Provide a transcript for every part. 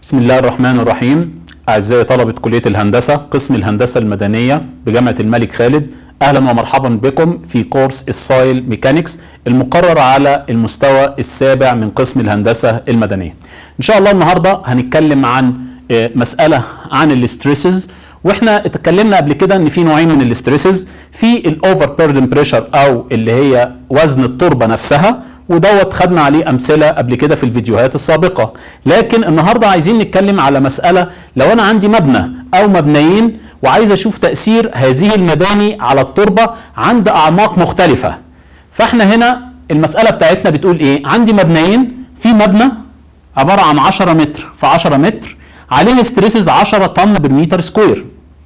بسم الله الرحمن الرحيم أعزائي طلبة كلية الهندسة قسم الهندسة المدنية بجامعة الملك خالد أهلا ومرحبا بكم في كورس السايل ميكانيكس المقرر على المستوى السابع من قسم الهندسة المدنية إن شاء الله النهاردة هنتكلم عن آه، مسألة عن الاستريسز واحنا اتكلمنا قبل كده ان في نوعين من الاستريسز في الاوفر بيردن بريشر او اللي هي وزن التربه نفسها ودوت خدنا عليه امثله قبل كده في الفيديوهات السابقه لكن النهارده عايزين نتكلم على مساله لو انا عندي مبنى او مبنيين وعايز اشوف تاثير هذه المباني على التربه عند اعماق مختلفه فاحنا هنا المساله بتاعتنا بتقول ايه عندي مبنيين في مبنى عباره عن 10 متر في 10 متر عليه ستريسز 10 طن بالمتر سكوير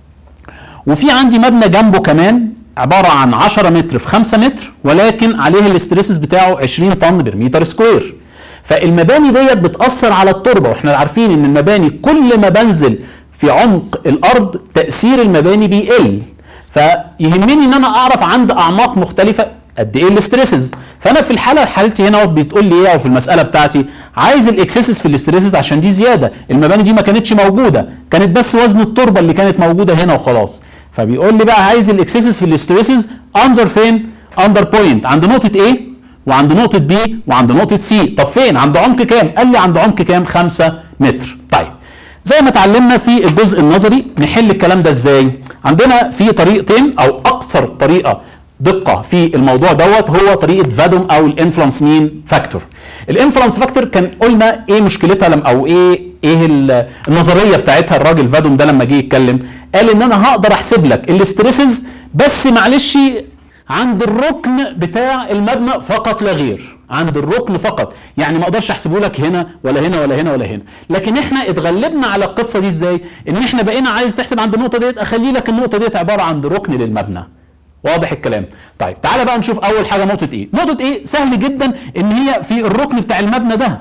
وفي عندي مبنى جنبه كمان عباره عن 10 متر في 5 متر ولكن عليه الاستريسز بتاعه 20 طن بالمتر سكوير فالمباني ديت بتاثر على التربه واحنا عارفين ان المباني كل ما بنزل في عمق الارض تاثير المباني بيقل فيهمني ان انا اعرف عند اعماق مختلفه قد ايه الاستريسز فانا في الحاله حالتي هنا بتقول لي ايه او في المساله بتاعتي عايز الاكسسز في الاستريسز عشان دي زياده المباني دي ما كانتش موجوده كانت بس وزن التربه اللي كانت موجوده هنا وخلاص فبيقول لي بقى عايز الاكسسز في الاستريسز اندر فين اندر بوينت عند نقطه A وعند نقطه B وعند نقطه C طب فين عند عمق كام قال لي عند عمق كام 5 متر طيب زي ما اتعلمنا في الجزء النظري نحل الكلام ده ازاي عندنا في طريقتين او اكثر طريقه دقه في الموضوع دوت هو طريقه فادوم او الانفلونس مين فاكتور الانفلونس فاكتور كان قلنا ايه مشكلتها لم او ايه ايه ال- النظريه بتاعتها الراجل فادوم ده لما جه يتكلم قال ان انا هقدر احسب لك الاستريسز بس معلش عند الركن بتاع المبنى فقط لا غير عند الركن فقط يعني ما اقدرش احسبه لك هنا ولا هنا ولا هنا ولا هنا لكن احنا اتغلبنا على القصه دي ازاي ان احنا بقينا عايز تحسب عند النقطه ديت اخلي لك النقطه ديت عباره عن ركن للمبنى واضح الكلام طيب تعالى بقى نشوف اول حاجه نقطه ايه نقطه ايه سهل جدا ان هي في الركن بتاع المبنى ده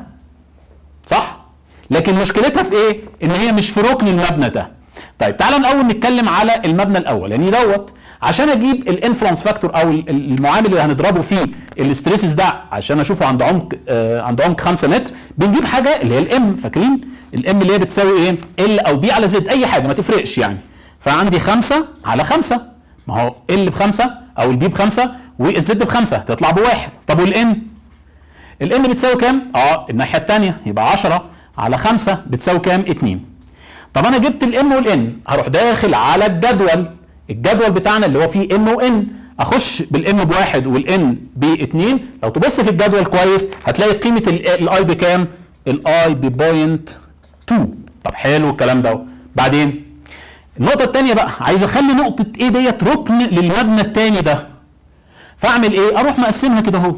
صح لكن مشكلتها في ايه ان هي مش في ركن المبنى ده طيب تعالى الاول نتكلم على المبنى الاول يعني دوت عشان اجيب الانفلونس فاكتور او ال- المعامل اللي هنضربه فيه الاستريسز ده عشان اشوفه عند عمق آه عند عمق 5 متر بنجيب حاجه اللي هي الام فاكرين الام اللي هي بتساوي ايه ال او بي على زد اي حاجه ما تفرقش يعني فعندي 5 على 5 ما هو ال بخمسه او البي بخمسه والزد بخمسه تطلع بواحد طب والان الان بتساوي كام؟ اه الناحيه الثانيه يبقى 10 على 5 بتساوي كام؟ 2 طب انا جبت الام والان هروح داخل على الجدول الجدول بتاعنا اللي هو فيه ام وان اخش بالام بواحد والان باثنين لو تبص في الجدول كويس هتلاقي قيمه الاي بكام؟ الاي ببوينت 2 طب حلو الكلام ده بعدين النقطة التانية بقى عايز اخلي نقطة ايه ديت ركن للمبنى التاني ده فاعمل ايه؟ اروح مقسمها كده اهو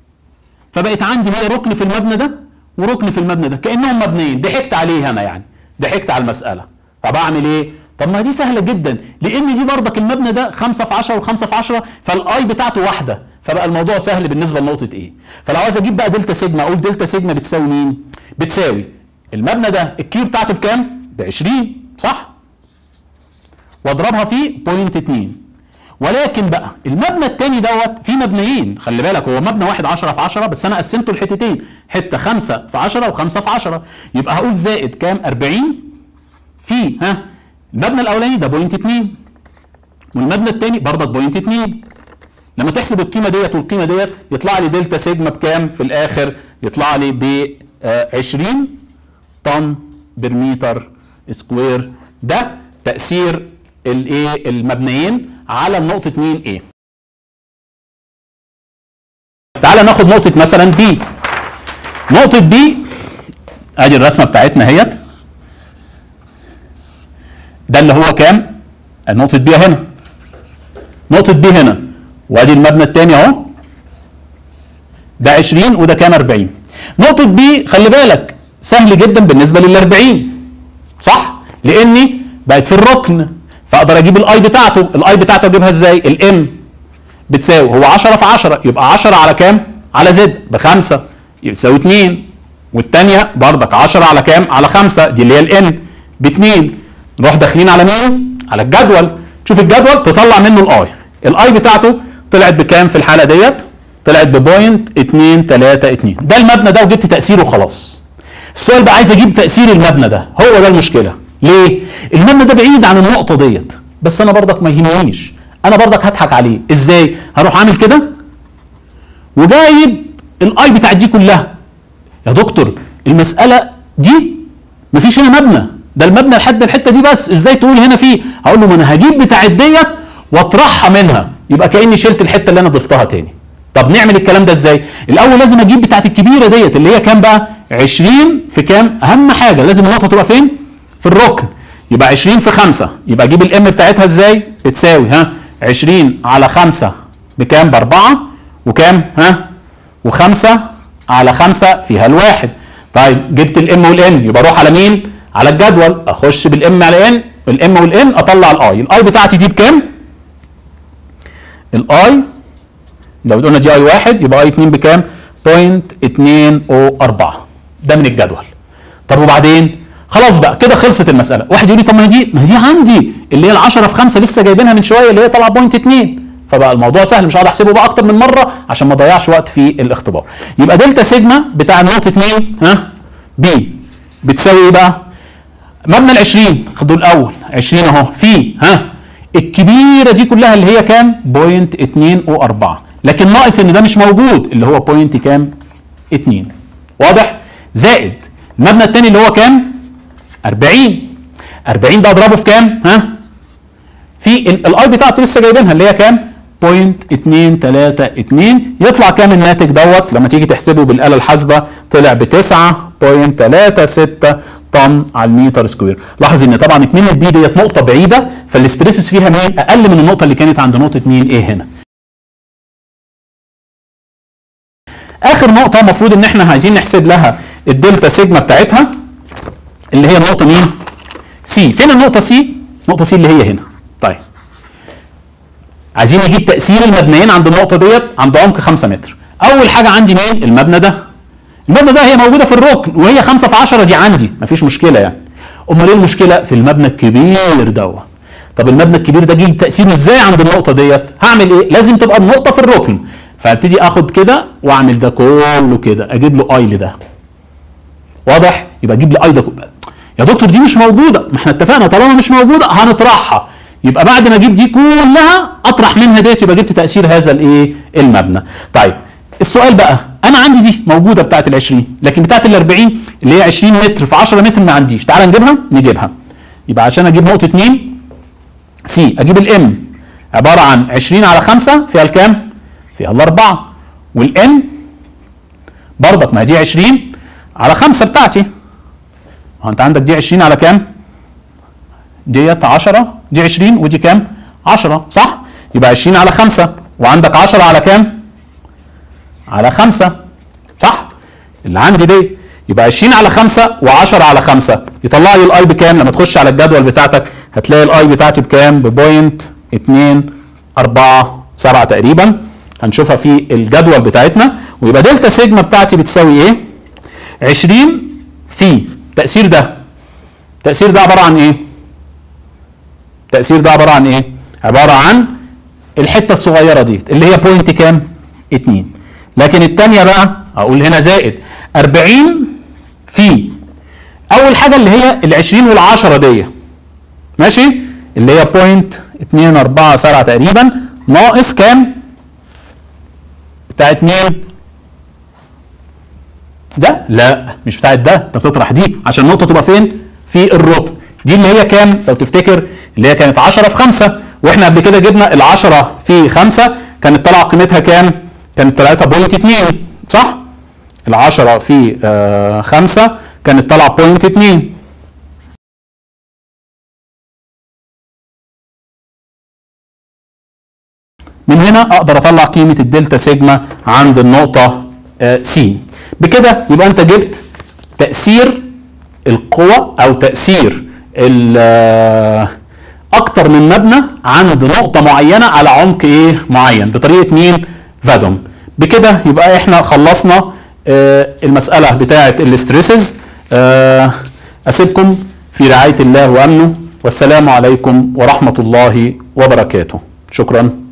فبقت عندي هي ركن في المبنى ده وركن في المبنى ده كانهم مبنيين ضحكت عليه انا يعني ضحكت على المساله طب اعمل ايه طب ما دي سهله جدا لان دي برضك المبنى ده 5 في 10 و5 في 10 فالاي بتاعته واحده فبقى الموضوع سهل بالنسبه لنقطه ايه فلو عايز اجيب بقى دلتا سيجما اقول دلتا سيجما بتساوي مين بتساوي المبنى ده الكيو بتاعته بكام ب 20 صح واضربها في بوينت 2 ولكن بقى المبنى التاني دوت في مبنيين خلي بالك هو مبنى واحد 10 في 10 بس انا قسمته لحتتين حته 5 في 10 و5 في 10 يبقى هقول زائد كام 40 في ها المبنى الاولاني ده بوينت 2 والمبنى التاني برضك بوينت 2 لما تحسب القيمه ديت والقيمه ديت يطلع لي دلتا سيجما بكام في الاخر يطلع لي ب 20 طن بالمتر سكوير ده تاثير الايه المبنيين على نقطه مين ايه تعال ناخد نقطه مثلا بي نقطه بي ادي الرسمه بتاعتنا اهيت ده اللي هو كام نقطه بي هنا نقطه بي هنا وادي المبنى الثاني اهو ده 20 وده كام 40 نقطه بي خلي بالك سهل جدا بالنسبه لل 40 صح لاني بقت في الركن فاقدر اجيب الاي بتاعته الاي بتاعته اجيبها ازاي الام بتساوي هو 10 في 10 يبقى 10 على كام على زد بخمسة يساوي 2 والثانيه بردك 10 على كام على 5 دي اللي هي الان ب 2 نروح داخلين على مين على الجدول شوف الجدول تطلع منه الاي الاي بتاعته طلعت بكام في الحاله ديت طلعت ببوينت 2 3 2 ده المبنى ده وجبت تاثيره خلاص السؤال بقى عايز اجيب تاثير المبنى ده هو ده المشكله ليه المبنى ده بعيد عن النقطه ديت بس انا برضك ما يهمنيش انا برضك هضحك عليه ازاي هروح عامل كده وجايب الاي بتاعت دي كلها يا دكتور المساله دي مفيش هنا مبنى ده المبنى لحد الحته دي بس ازاي تقول هنا في هقول له ما انا هجيب بتاعت ديت واطرحها منها يبقى كاني شلت الحته اللي انا ضفتها تاني طب نعمل الكلام ده ازاي الاول لازم اجيب بتاعت الكبيره ديت اللي هي كام بقى 20 في كام اهم حاجه لازم النقطه تبقى فين في الركن يبقى 20 في 5 يبقى اجيب الام بتاعتها ازاي بتساوي ها 20 على 5 بكام باربعة وكام ها و5 على 5 فيها الواحد طيب جبت الام والان يبقى اروح على مين على الجدول اخش بالام على ان الام والان اطلع الاي الاي بتاعتي دي بكام الاي لو قلنا دي اي واحد يبقى اي 2 بكام 0.204 ده من الجدول طب وبعدين خلاص بقى كده خلصت المساله واحد يقول لي طب ما هي دي ما هي دي عندي اللي هي ال 10 في 5 لسه جايبينها من شويه اللي هي طالعه بوينت 2 فبقى الموضوع سهل مش هقعد احسبه بقى اكتر من مره عشان ما اضيعش وقت في الاختبار يبقى دلتا سيجما بتاع النقطه 2 ها بي بتساوي ايه بقى مبنى ال 20 خدوا الاول 20 اهو في ها الكبيره دي كلها اللي هي كام بوينت 2 او 4 لكن ناقص ان ده مش موجود اللي هو بوينت كام 2 واضح زائد المبنى الثاني اللي هو كام 40 40 ده اضربه في كام ها في الاي بتاعته لسه جايبينها اللي هي كام بوينت 2 3 2 يطلع كام الناتج دوت لما تيجي تحسبه بالاله الحاسبه طلع ب 9.36 طن على المتر سكوير لاحظ ان طبعا 2 البي ديت نقطه بعيده فالاستريسس فيها مين اقل من النقطه اللي كانت عند نقطه مين ايه هنا اخر نقطه المفروض ان احنا عايزين نحسب لها الدلتا سيجما بتاعتها اللي هي النقطه مين سي فين النقطه سي نقطه سي اللي هي هنا طيب عايزين نجيب تاثير المبنيين عند النقطه ديت عند عمق 5 متر اول حاجه عندي مين المبنى ده المبنى ده هي موجوده في الركن وهي 5 في 10 دي عندي مفيش مشكله يعني امال ايه المشكله في المبنى الكبير دوت طب المبنى الكبير ده جه تاثيره ازاي عند النقطه ديت هعمل ايه لازم تبقى النقطه في الركن فابتدي اخد كده واعمل ده كله كده اجيب له اي لده واضح يبقى اجيب لي اي ده كله يا دكتور دي مش موجوده ما احنا اتفقنا طالما مش موجوده هنطرحها يبقى بعد ما اجيب دي كلها اطرح منها ديت يبقى جبت تاثير هذا الايه المبنى طيب السؤال بقى انا عندي دي موجوده بتاعه ال 20 لكن بتاعه ال 40 اللي هي 20 متر في 10 متر ما عنديش تعال نجيبها نجيبها يبقى عشان اجيب نقطه 2 سي اجيب الام عباره عن 20 على 5 فيها الكام فيها الاربعه والان برضك ما دي 20 على 5 بتاعتي ما انت عندك دي 20 على كام ديت 10 دي 20 ودي كام 10 صح يبقى 20 على 5 وعندك 10 على كام على 5 صح اللي عندي دي يبقى 20 على 5 و10 على 5 يطلع لي الاي بكام لما تخش على الجدول بتاعتك هتلاقي الاي بتاعتي بكام ببوينت 2 4 7 تقريبا هنشوفها في الجدول بتاعتنا ويبقى دلتا سيجما بتاعتي بتساوي ايه 20 في التأثير ده التأثير ده عبارة عن ايه التأثير ده عبارة عن ايه عبارة عن الحتة الصغيرة دي اللي هي بوينت كام 2 لكن الثانية بقى اقول هنا زائد 40 في اول حاجة اللي هي ال 20 وال10 دي ماشي اللي هي بوينت 2 4 7 تقريبا ناقص كام بتاعت مين ده لا مش بتاعت ده انت بتطرح دي عشان النقطه تبقى فين في الركن دي اللي هي كام لو تفتكر اللي هي كانت 10 في 5 واحنا قبل كده جبنا ال 10 في 5 كانت طالعه قيمتها كام كانت 3.2 صح ال 10 في آه 5 كانت طالعه بوينت 2 من هنا اقدر اطلع قيمه الدلتا سيجما عند النقطه سي بكده يبقى انت جبت تاثير القوى او تاثير اكتر من مبنى عند نقطه معينه على عمق ايه معين بطريقه مين فادوم بكده يبقى احنا خلصنا المساله بتاعه الاستريسز اسيبكم في رعايه الله وامنه والسلام عليكم ورحمه الله وبركاته شكرا